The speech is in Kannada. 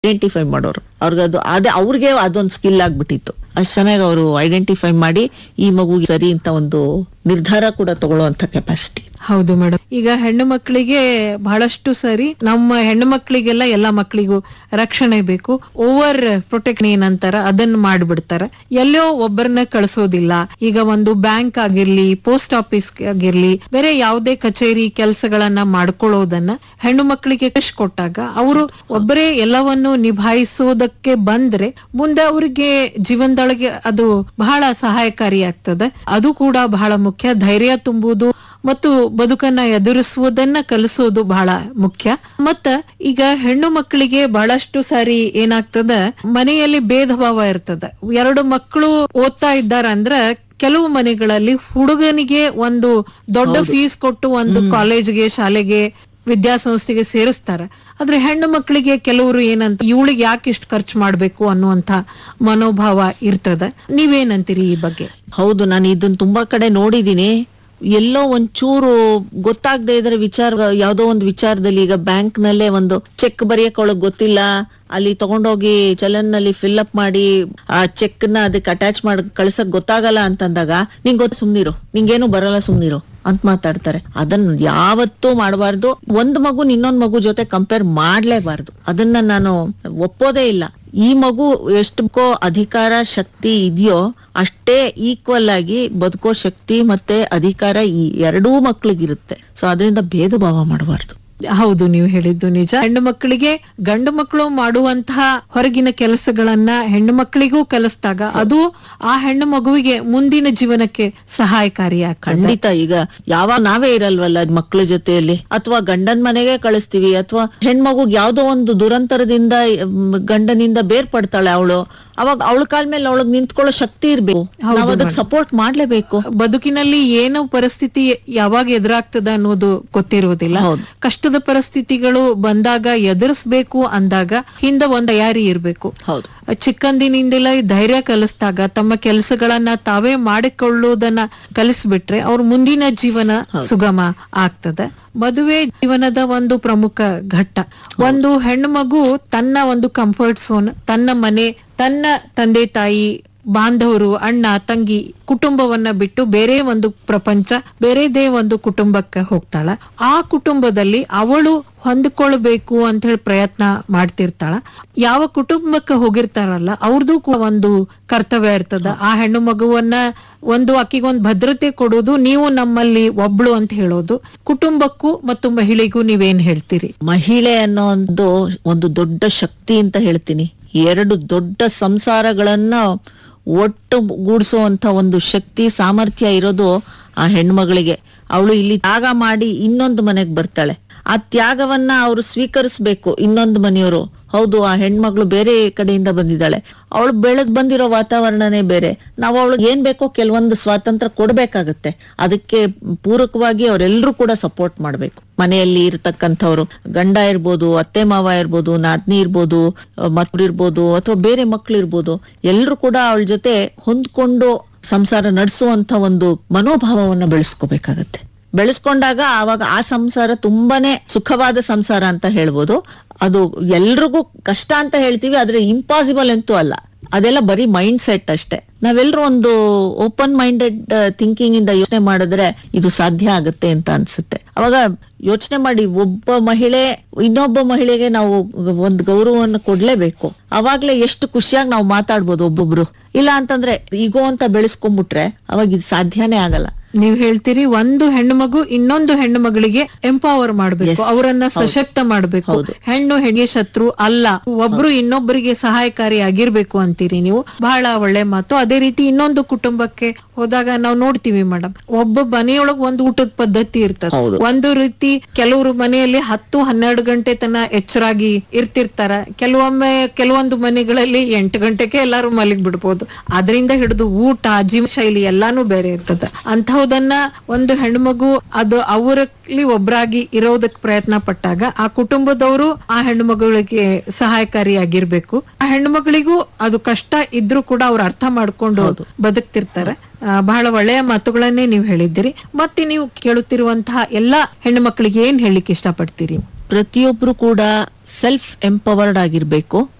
ಐಡೆಂಟಿಫೈ ಮಾಡೋರು ಅವ್ರಿಗೆ ಅದು ಅದೇ ಅವ್ರಿಗೆ ಅದೊಂದು ಸ್ಕಿಲ್ ಆಗ್ಬಿಟ್ಟಿತ್ತು ಅಷ್ಟ್ ಚೆನ್ನಾಗಿ ಅವರು ಐಡೆಂಟಿಫೈ ಮಾಡಿ ಈ ಮಗು ಸರಿ ಅಂತ ಒಂದು ನಿರ್ಧಾರ ಕೂಡ ತಗೊಳ್ಳುವಂತ ಕೆಪಾಸಿಟಿ ಹೌದು ಮೇಡಮ್ ಈಗ ಹೆಣ್ಣು ಮಕ್ಕಳಿಗೆ ಬಹಳಷ್ಟು ಸರಿ ನಮ್ಮ ಹೆಣ್ಣು ಮಕ್ಕಳಿಗೆಲ್ಲ ಎಲ್ಲಾ ಮಕ್ಕಳಿಗೂ ರಕ್ಷಣೆ ಬೇಕು ಓವರ್ ಪ್ರೊಟೆಕ್ಟ್ ಏನಂತಾರ ಅದನ್ನ ಮಾಡ್ಬಿಡ್ತಾರ ಎಲ್ಲೋ ಒಬ್ಬರನ್ನ ಕಳಿಸೋದಿಲ್ಲ ಈಗ ಒಂದು ಬ್ಯಾಂಕ್ ಆಗಿರ್ಲಿ ಪೋಸ್ಟ್ ಆಫೀಸ್ ಆಗಿರ್ಲಿ ಬೇರೆ ಯಾವುದೇ ಕಚೇರಿ ಕೆಲಸಗಳನ್ನ ಮಾಡ್ಕೊಳ್ಳೋದನ್ನ ಹೆಣ್ಣು ಮಕ್ಕಳಿಗೆ ಕಶ್ ಕೊಟ್ಟಾಗ ಅವರು ಒಬ್ಬರೇ ಎಲ್ಲವನ್ನು ನಿಭಾಯಿಸೋದಕ್ಕೆ ಬಂದ್ರೆ ಮುಂದೆ ಅವರಿಗೆ ಜೀವನದೊಳಗೆ ಅದು ಬಹಳ ಸಹಾಯಕಾರಿಯಾಗ್ತದೆ ಅದು ಕೂಡ ಬಹಳ ಮುಖ್ಯ ಧೈರ್ಯ ತುಂಬುವುದು ಮತ್ತು ಬದುಕನ್ನ ಎದುರಿಸುವುದನ್ನ ಕಲಿಸೋದು ಬಹಳ ಮುಖ್ಯ ಮತ್ತ ಈಗ ಹೆಣ್ಣು ಮಕ್ಕಳಿಗೆ ಬಹಳಷ್ಟು ಸಾರಿ ಏನಾಗ್ತದ ಮನೆಯಲ್ಲಿ ಭೇದ ಭಾವ ಇರ್ತದ ಎರಡು ಮಕ್ಕಳು ಓದ್ತಾ ಇದ್ದಾರಂದ್ರ ಕೆಲವು ಮನೆಗಳಲ್ಲಿ ಹುಡುಗನಿಗೆ ಒಂದು ದೊಡ್ಡ ಫೀಸ್ ಕೊಟ್ಟು ಒಂದು ಕಾಲೇಜ್ಗೆ ಶಾಲೆಗೆ ವಿದ್ಯಾಸಂಸ್ಥೆಗೆ ಸೇರಿಸ್ತಾರ ಆದ್ರೆ ಹೆಣ್ಣು ಮಕ್ಕಳಿಗೆ ಕೆಲವರು ಏನಂತ ಇವಳಿಗೆ ಯಾಕೆ ಇಷ್ಟು ಖರ್ಚು ಮಾಡ್ಬೇಕು ಅನ್ನುವಂತ ಮನೋಭಾವ ಇರ್ತದ ನೀವೇನಂತೀರಿ ಈ ಬಗ್ಗೆ ಹೌದು ನಾನು ಇದನ್ನ ತುಂಬಾ ಕಡೆ ನೋಡಿದೀನಿ ಎಲ್ಲೋ ಒಂಚೂರು ಗೊತ್ತಾಗದೆ ಇದ್ರೆ ವಿಚಾರ ಯಾವ್ದೋ ಒಂದು ವಿಚಾರದಲ್ಲಿ ಈಗ ಬ್ಯಾಂಕ್ ನಲ್ಲೇ ಒಂದು ಚೆಕ್ ಬರೆಯಕ್ ಅವಳಗ್ ಗೊತ್ತಿಲ್ಲ ಅಲ್ಲಿ ತಗೊಂಡೋಗಿ ಚಲನ್ ನಲ್ಲಿ ಫಿಲ್ ಅಪ್ ಮಾಡಿ ಆ ಚೆಕ್ ನ ಅದಕ್ಕೆ ಅಟ್ಯಾಚ್ ಮಾಡಿ ಕಳ್ಸಕ್ ಗೊತ್ತಾಗಲ್ಲ ಅಂತಂದಾಗ ನಿಂಗ್ ಗೊತ್ತು ಸುಮ್ನಿರು ನಿಂಗೇನು ಬರಲ್ಲ ಸುಮ್ನಿರು ಅಂತ ಮಾತಾಡ್ತಾರೆ ಅದನ್ನ ಯಾವತ್ತೂ ಮಾಡಬಾರ್ದು ಒಂದ್ ಮಗು ಇನ್ನೊಂದ್ ಮಗು ಜೊತೆ ಕಂಪೇರ್ ಮಾಡ್ಲೇಬಾರ್ದು ಅದನ್ನ ನಾನು ಒಪ್ಪೋದೇ ಇಲ್ಲ ಈ ಮಗು ಎಷ್ಟಕ್ಕೋ ಅಧಿಕಾರ ಶಕ್ತಿ ಇದೆಯೋ ಅಷ್ಟೇ ಈಕ್ವಲ್ ಆಗಿ ಬದುಕೋ ಶಕ್ತಿ ಮತ್ತೆ ಅಧಿಕಾರ ಈ ಎರಡೂ ಮಕ್ಳಿಗಿರುತ್ತೆ ಸೊ ಅದರಿಂದ ಭೇದ ಭಾವ ಮಾಡಬಾರ್ದು ಹೌದು ನೀವು ಹೇಳಿದ್ದು ನಿಜ ಹೆಣ್ಣು ಮಕ್ಕಳಿಗೆ ಗಂಡು ಮಕ್ಕಳು ಮಾಡುವಂತಹ ಹೊರಗಿನ ಕೆಲಸಗಳನ್ನ ಹೆಣ್ಣು ಮಕ್ಕಳಿಗೂ ಕಲಿಸಿದಾಗ ಅದು ಆ ಹೆಣ್ಣು ಮಗುವಿಗೆ ಮುಂದಿನ ಜೀವನಕ್ಕೆ ಸಹಾಯಕಾರಿಯಾಗ್ತದೆ ಖಂಡಿತ ಈಗ ಯಾವಾಗ ನಾವೇ ಇರಲ್ವಲ್ಲ ಮಕ್ಳ ಜೊತೆಯಲ್ಲಿ ಅಥವಾ ಗಂಡನ್ ಮನೆಗೆ ಕಳಿಸ್ತೀವಿ ಅಥವಾ ಹೆಣ್ಮಗುಗ್ ಯಾವ್ದೋ ಒಂದು ದುರಂತರದಿಂದ ಮ್, ಗಂಡನಿಂದ ಬೇರ್ಪಡ್ತಾಳೆ ಅವಳು ಅವಾಗ ಅವಳ ಕಾಲ್ ಮೇಲೆ ಅವಳಗ್ ನಿಂತ್ಕೊಳ್ಳೋ ಶಕ್ತಿ ಇರ್ಬೇಕು ನಾವ್ ಅದಕ್ಕೆ ಸಪೋರ್ಟ್ ಮಾಡ್ಲೇಬೇಕು ಬದುಕಿನಲ್ಲಿ ಏನು ಪರಿಸ್ಥಿತಿ ಯಾವಾಗ ಎದುರಾಗ್ತದ ಅನ್ನೋದು ಗೊತ್ತಿರುವುದಿಲ್ಲ ಹೌದು. ಕಷ್ಟದ ಪರಿಸ್ಥಿತಿಗಳು ಬಂದಾಗ ಎದುರಿಸ್ಬೇಕು ಅಂದಾಗ ಹಿಂದೆ ಒಂದ್ ತಯಾರಿ ಇರ್ಬೇಕು ಹೌದು ಚಿಕ್ಕಂದಿನಿಂದಲೇ ಧೈರ್ಯ ಕಲಿಸಿದಾಗ ತಮ್ಮ ಕೆಲಸಗಳನ್ನ ತಾವೇ ಮಾಡಿಕೊಳ್ಳುವುದನ್ನ ಕಲಿಸ್ಬಿಟ್ರೆ ಅವ್ರ ಮುಂದಿನ ಜೀವನ ಸುಗಮ ಆಗ್ತದೆ ಮದುವೆ ಜೀವನದ ಒಂದು ಪ್ರಮುಖ ಘಟ್ಟ ಒಂದು ಹೆಣ್ಣು ಮಗು ತನ್ನ ಒಂದು ಕಂಫರ್ಟ್ ಝೋನ್ ತನ್ನ ಮನೆ ತನ್ನ ತಂದೆ ತಾಯಿ ಬಾಂಧವರು ಅಣ್ಣ ತಂಗಿ ಕುಟುಂಬವನ್ನ ಬಿಟ್ಟು ಬೇರೆ ಒಂದು ಪ್ರಪಂಚ ಬೇರೆದೇ ಒಂದು ಕುಟುಂಬಕ್ಕೆ ಹೋಗ್ತಾಳ ಆ ಕುಟುಂಬದಲ್ಲಿ ಅವಳು ಹೊಂದ್ಕೊಳ್ಬೇಕು ಅಂತ ಹೇಳಿ ಪ್ರಯತ್ನ ಮಾಡ್ತಿರ್ತಾಳ ಯಾವ ಕುಟುಂಬಕ್ಕೆ ಹೋಗಿರ್ತಾರಲ್ಲ ಅವ್ರದ್ದು ಕೂಡ ಒಂದು ಕರ್ತವ್ಯ ಇರ್ತದ ಆ ಹೆಣ್ಣು ಮಗುವನ್ನ ಒಂದು ಅಕ್ಕಿಗೊಂದು ಭದ್ರತೆ ಕೊಡೋದು ನೀವು ನಮ್ಮಲ್ಲಿ ಒಬ್ಳು ಅಂತ ಹೇಳೋದು ಕುಟುಂಬಕ್ಕೂ ಮತ್ತು ಮಹಿಳೆಗೂ ನೀವೇನ್ ಹೇಳ್ತೀರಿ ಮಹಿಳೆ ಅನ್ನೋ ಒಂದು ಒಂದು ದೊಡ್ಡ ಶಕ್ತಿ ಅಂತ ಹೇಳ್ತೀನಿ ಎರಡು ದೊಡ್ಡ ಸಂಸಾರಗಳನ್ನ ಒಟ್ಟು ಗೂಡಿಸುವಂತ ಒಂದು ಶಕ್ತಿ ಸಾಮರ್ಥ್ಯ ಇರೋದು ಆ ಹೆಣ್ಮಗಳಿಗೆ ಅವಳು ಇಲ್ಲಿ ತ್ಯಾಗ ಮಾಡಿ ಇನ್ನೊಂದು ಮನೆಗ್ ಬರ್ತಾಳೆ ಆ ತ್ಯಾಗವನ್ನ ಅವರು ಸ್ವೀಕರಿಸ್ಬೇಕು ಇನ್ನೊಂದು ಮನೆಯವರು ಹೌದು ಆ ಹೆಣ್ಮಗಳು ಬೇರೆ ಕಡೆಯಿಂದ ಬಂದಿದ್ದಾಳೆ ಅವಳು ಬೆಳೆದ್ ಬಂದಿರೋ ವಾತಾವರಣನೇ ಬೇರೆ ನಾವು ಅವಳಿಗೆ ಏನ್ ಬೇಕೋ ಕೆಲವೊಂದು ಸ್ವಾತಂತ್ರ್ಯ ಕೊಡ್ಬೇಕಾಗತ್ತೆ ಅದಕ್ಕೆ ಪೂರಕವಾಗಿ ಅವರೆಲ್ಲರೂ ಕೂಡ ಸಪೋರ್ಟ್ ಮಾಡ್ಬೇಕು ಮನೆಯಲ್ಲಿ ಇರತಕ್ಕಂಥವ್ರು ಗಂಡ ಇರ್ಬೋದು ಅತ್ತೆ ಮಾವ ಇರ್ಬೋದು ನಾದ್ನಿ ಇರ್ಬೋದು ಮಕ್ಳು ಇರ್ಬೋದು ಅಥವಾ ಬೇರೆ ಮಕ್ಳು ಇರ್ಬೋದು ಎಲ್ರು ಕೂಡ ಅವಳ ಜೊತೆ ಹೊಂದ್ಕೊಂಡು ಸಂಸಾರ ನಡೆಸುವಂತ ಒಂದು ಮನೋಭಾವವನ್ನ ಬೆಳೆಸ್ಕೋಬೇಕಾಗತ್ತೆ ಬೆಳೆಸ್ಕೊಂಡಾಗ ಆವಾಗ ಆ ಸಂಸಾರ ತುಂಬಾನೇ ಸುಖವಾದ ಸಂಸಾರ ಅಂತ ಹೇಳ್ಬೋದು ಅದು ಎಲ್ರಿಗೂ ಕಷ್ಟ ಅಂತ ಹೇಳ್ತೀವಿ ಆದ್ರೆ ಇಂಪಾಸಿಬಲ್ ಅಂತೂ ಅಲ್ಲ ಅದೆಲ್ಲ ಬರೀ ಮೈಂಡ್ ಸೆಟ್ ಅಷ್ಟೇ ನಾವೆಲ್ಲರೂ ಒಂದು ಓಪನ್ ಮೈಂಡೆಡ್ ಥಿಂಕಿಂಗ್ ಇಂದ ಯೋಚನೆ ಮಾಡಿದ್ರೆ ಇದು ಸಾಧ್ಯ ಆಗುತ್ತೆ ಅಂತ ಅನ್ಸುತ್ತೆ ಅವಾಗ ಯೋಚನೆ ಮಾಡಿ ಒಬ್ಬ ಮಹಿಳೆ ಇನ್ನೊಬ್ಬ ಮಹಿಳೆಗೆ ನಾವು ಒಂದು ಗೌರವವನ್ನು ಕೊಡ್ಲೇಬೇಕು ಅವಾಗ್ಲೇ ಎಷ್ಟು ಖುಷಿಯಾಗಿ ನಾವು ಮಾತಾಡ್ಬೋದು ಒಬ್ಬೊಬ್ರು ಇಲ್ಲ ಅಂತಂದ್ರೆ ಈಗೋ ಅಂತ ಬೆಳೆಸ್ಕೊಂಡ್ಬಿಟ್ರೆ ಅವಾಗ ಇದು ಸಾಧ್ಯನೇ ಆಗಲ್ಲ ನೀವ್ ಹೇಳ್ತೀರಿ ಒಂದು ಹೆಣ್ಣು ಮಗು ಇನ್ನೊಂದು ಹೆಣ್ಣು ಮಗಳಿಗೆ ಎಂಪವರ್ ಮಾಡ್ಬೇಕು Yes. ಅವರನ್ನ ಸಶಕ್ತ ಮಾಡ್ಬೇಕು ಹೌದು. ಹೆಣ್ಣು ಹೆಣ್ಣಿಗೆ ಶತ್ರು ಅಲ್ಲ ಒಬ್ರು ಇನ್ನೊಬ್ಬರಿಗೆ ಸಹಾಯಕಾರಿ ಆಗಿರ್ಬೇಕು ಅಂತೀರಿ ನೀವು ಬಹಳ ಒಳ್ಳೆ ಮಾತು ಅದೇ ರೀತಿ ಇನ್ನೊಂದು ಕುಟುಂಬಕ್ಕೆ ಹೋದಾಗ ನಾವು ನೋಡ್ತೀವಿ ಮೇಡಮ್ ಒಬ್ಬ ಮನೆಯೊಳಗ್ ಒಂದು ಊಟದ ಪದ್ಧತಿ ಇರ್ತದೆ ಹೌದು. ಒಂದು ರೀತಿ ಕೆಲವರು ಮನೆಯಲ್ಲಿ ಹತ್ತು ಹನ್ನೆರಡು ಗಂಟೆ ತನ ಎಚ್ಚರಾಗಿ ಇರ್ತಿರ್ತಾರ ಕೆಲವೊಮ್ಮೆ ಕೆಲವೊಂದು ಮನೆಗಳಲ್ಲಿ ಎಂಟು ಗಂಟೆಗೆ ಎಲ್ಲಾರು ಮಲಗಿ ಬಿಡ್ಬೋದು ಅದರಿಂದ ಹಿಡಿದು ಊಟ ಜೀವ ಶೈಲಿ ಎಲ್ಲಾನು ಬೇರೆ ಇರ್ತದ ಅಂತಹದನ್ನ ಒಂದು ಹೆಣ್ಮಗು ಅದು ಅವರಲ್ಲಿ ಒಬ್ರಾಗಿ ಇರೋದಕ್ ಪ್ರಯತ್ನ ಪಟ್ಟಾಗ ಆ ಕುಟುಂಬದವರು ಆ ಹೆಣ್ಣು ಮಗಳಿಗೆ ಸಹಾಯಕಾರಿಯಾಗಿರ್ಬೇಕು ಆ ಹೆಣ್ಣು ಮಗಳಿಗೂ ಅದು ಕಷ್ಟ ಇದ್ರೂ ಕೂಡ ಅವ್ರು ಅರ್ಥ ಮಾಡ್ಕೊಂಡು ಬದುಕ್ತಿರ್ತಾರೆ ಆ, ಬಹಳ ಒಳ್ಳೆಯ ಮಾತುಗಳನ್ನೇ ನೀವು ಹೇಳಿದ್ದೀರಿ ಮತ್ತೆ ನೀವು ಕೇಳುತ್ತಿರುವಂತಹ ಎಲ್ಲಾ ಹೆಣ್ಣು ಮಕ್ಕಳಿಗೆ ಏನ್ ಹೇಳಲಿಕ್ಕೆ ಇಷ್ಟಪಡ್ತೀರಿ ಪ್ರತಿಯೊಬ್ರು ಕೂಡ ಸೆಲ್ಫ್ ಎಂಪವರ್ಡ್ ಆಗಿರ್ಬೇಕು